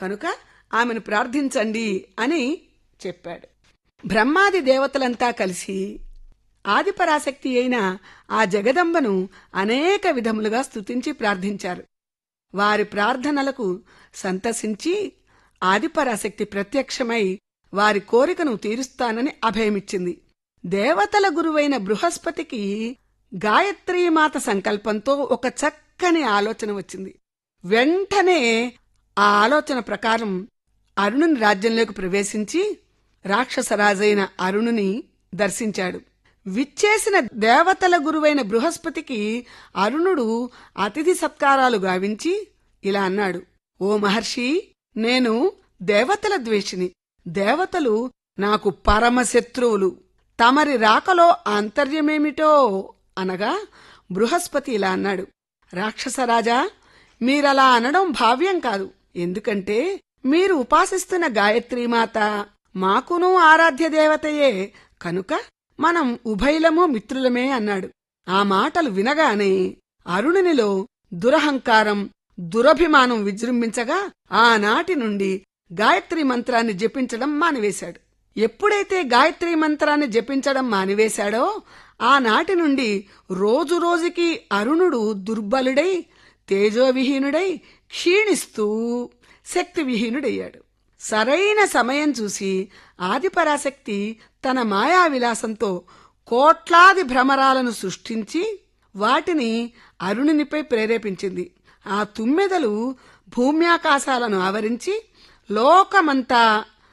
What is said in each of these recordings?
కనుక ఆమెను ప్రార్థించండి అని చెప్పాడు బ్రహ్మాది దేవతలంతా కలిసి ఆదిపరాశక్తి అయిన ఆ జగదంబను అనేక విధములుగా స్తుతించి ప్రార్థించారు వారి ప్రార్థనలకు సంతసించి ఆదిపరాశక్తి ప్రత్యక్షమై వారి కోరికను తీరుస్తానని అభయమిచ్చింది దేవతల గురువైన బృహస్పతికి గాయత్రీమాత సంకల్పంతో ఒక చక్కని ఆలోచన వచ్చింది వెంటనే ఆ ఆలోచన ప్రకారం అరుణుని రాజ్యంలోకి ప్రవేశించి రాక్షసరాజైన అరుణుని దర్శించాడు విచ్చేసిన దేవతల గురువైన బృహస్పతికి అరుణుడు అతిథి సత్కారాలు గావించి ఇలా అన్నాడు ఓ మహర్షి నేను దేవతల ద్వేషిని దేవతలు నాకు పరమశత్రువులు తమరి రాకలో ఆంతర్యమేమిటో అనగా బృహస్పతి ఇలా అన్నాడు రాక్షసరాజా మీరలా అనడం భావ్యం కాదు ఎందుకంటే మీరు ఉపాసిస్తున్న గాయత్రీమాత మాకును ఆరాధ్య దేవతయే కనుక మనం ఉభయలము మిత్రులమే అన్నాడు ఆ మాటలు వినగానే అరుణునిలో దురహంకారం దురభిమానం విజృంభించగా ఆనాటి నుండి గాయత్రి మంత్రాన్ని జపించడం మానివేశాడు ఎప్పుడైతే గాయత్రి మంత్రాన్ని జపించడం మానివేశాడో ఆనాటి నుండి రోజు రోజుకి అరుణుడు దుర్బలుడై తేజోవిహీనుడై క్షీణిస్తూ శక్తివిహీనుడయ్యాడు సరైన సమయం చూసి ఆదిపరాశక్తి తన మాయా విలాసంతో కోట్లాది భ్రమరాలను సృష్టించి వాటిని అరుణునిపై ప్రేరేపించింది ఆ తుమ్మెదలు భూమ్యాకాశాలను ఆవరించి లోకమంతా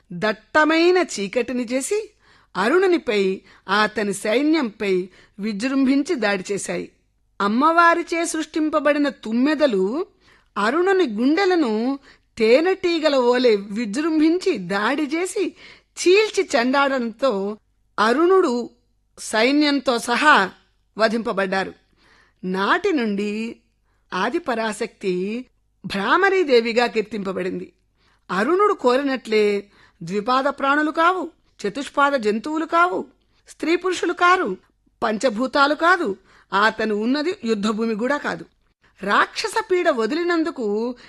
దట్టమైన చీకటిని చేసి అరుణునిపై అతని సైన్యంపై విజృంభించి దాడి చేశాయి అమ్మవారిచే సృష్టింపబడిన తుమ్మెదలు అరుణుని గుండెలను తేనెటీగల ఓలే విజృంభించి దాడి చేసి చీల్చి చెండాడంతో అరుణుడు సైన్యంతో సహా వధింపబడ్డారు నాటి నుండి ఆదిపరాశక్తి భ్రామరీదేవిగా కీర్తింపబడింది అరుణుడు కోరినట్లే ద్విపాద ప్రాణులు కావు చతుష్పాద జంతువులు కావు స్త్రీ పురుషులు కారు పంచభూతాలు కాదు అతను ఉన్నది యుద్ధభూమి కూడా కాదు రాక్షస పీడ వదిలినందుకు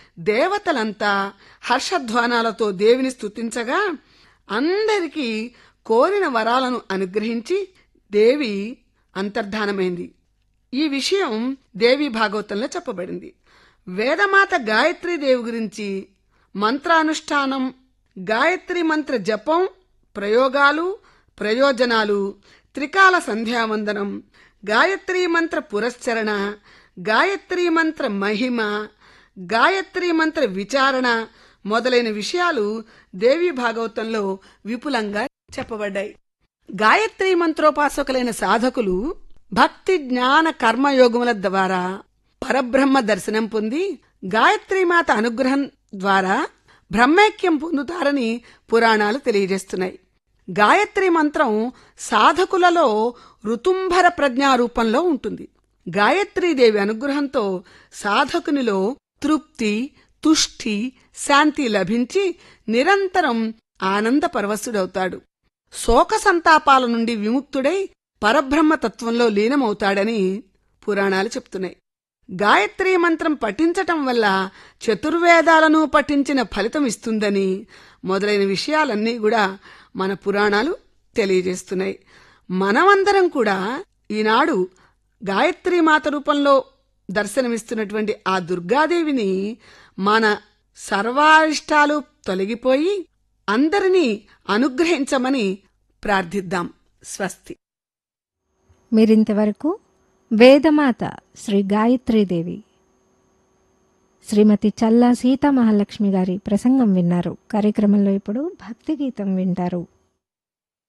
దేవతలంతా హర్షధ్వానాలతో దేవిని స్తుతించగా అందరికీ కోరిన వరాలను అనుగ్రహించి దేవి అంతర్ధానమైంది ఈ విషయం దేవి భాగవతంలో చెప్పబడింది వేదమాత గాయత్రీ దేవి గురించి మంత్రానుష్ఠానం గాయత్రి మంత్ర జపం ప్రయోగాలు ప్రయోజనాలు త్రికాల సంధ్యావందనం గాయత్రీ మంత్ర పురస్చరణ గాయత్రీ మంత్ర మహిమ గాయత్రీ మంత్ర విచారణ మొదలైన విషయాలు దేవి భాగవతంలో విపులంగా చెప్పబడ్డాయి గాయత్రీ మంత్రోపాసకులైన సాధకులు భక్తి జ్ఞాన కర్మయోగముల ద్వారా పరబ్రహ్మ దర్శనం పొంది గాయత్రీమాత అనుగ్రహం ద్వారా బ్రహ్మైక్యం పొందుతారని పురాణాలు తెలియజేస్తున్నాయి గాయత్రి మంత్రం సాధకులలో ఋతుంభర ప్రజ్ఞారూపంలో ఉంటుంది గాయత్రీదేవి అనుగ్రహంతో సాధకునిలో తృప్తి తుష్టి శాంతి లభించి నిరంతరం ఆనంద పరవశుడవుతాడు శోక సంతాపాల నుండి విముక్తుడై పరబ్రహ్మ తత్వంలో లీనమవుతాడని పురాణాలు చెప్తున్నాయి గాయత్రీ మంత్రం పఠించటం వల్ల చతుర్వేదాలను పఠించిన ఫలితం ఇస్తుందని మొదలైన విషయాలన్నీ కూడా మన పురాణాలు తెలియజేస్తున్నాయి మనమందరం కూడా ఈనాడు గాయత్రీ మాత రూపంలో దర్శనమిస్తున్నటువంటి ఆ దుర్గాదేవిని మన సర్వారిష్టాలు తొలగిపోయి అందరినీ అనుగ్రహించమని ప్రార్థిద్దాం స్వస్తి మీరింతవరకు వేదమాత శ్రీ గాయత్రీదేవి శ్రీమతి చల్లా సీతా మహాలక్ష్మి గారి ప్రసంగం విన్నారు కార్యక్రమంలో ఇప్పుడు భక్తి గీతం వింటారు